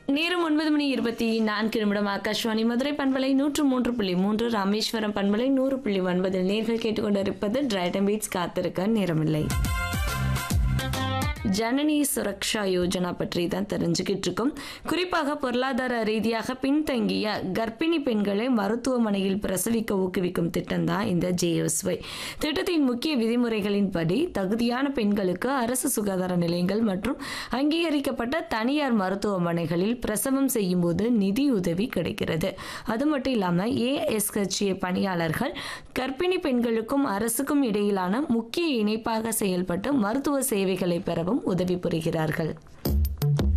நேரம் ஒன்பது மணி இருபத்தி நான்கு நிமிடம் ஆகாஷ்வாணி மதுரை பண்பலை நூற்று மூன்று புள்ளி மூன்று ராமேஸ்வரம் பண்பலை நூறு புள்ளி ஒன்பதில் நேர்கள் கேட்டுக்கொண்டிருப்பது டிரைட்டன் பீட்ஸ் காத்திருக்க நேரமில்லை ஜனனி சுரக்ஷா யோஜனா பற்றி தான் தெரிஞ்சுக்கிட்டு இருக்கோம் குறிப்பாக பொருளாதார ரீதியாக பின்தங்கிய கர்ப்பிணி பெண்களை மருத்துவமனையில் பிரசவிக்க ஊக்குவிக்கும் திட்டம் தான் இந்த ஜேஎஸ்ஒய் திட்டத்தின் முக்கிய விதிமுறைகளின்படி தகுதியான பெண்களுக்கு அரசு சுகாதார நிலையங்கள் மற்றும் அங்கீகரிக்கப்பட்ட தனியார் மருத்துவமனைகளில் பிரசவம் செய்யும் போது நிதி உதவி கிடைக்கிறது அது மட்டும் இல்லாமல் ஏஎஸ்ஹெச்ஏ பணியாளர்கள் கர்ப்பிணி பெண்களுக்கும் அரசுக்கும் இடையிலான முக்கிய இணைப்பாக செயல்பட்டு மருத்துவ சேவைகளை பெறவும் உதவி புரிகிறார்கள்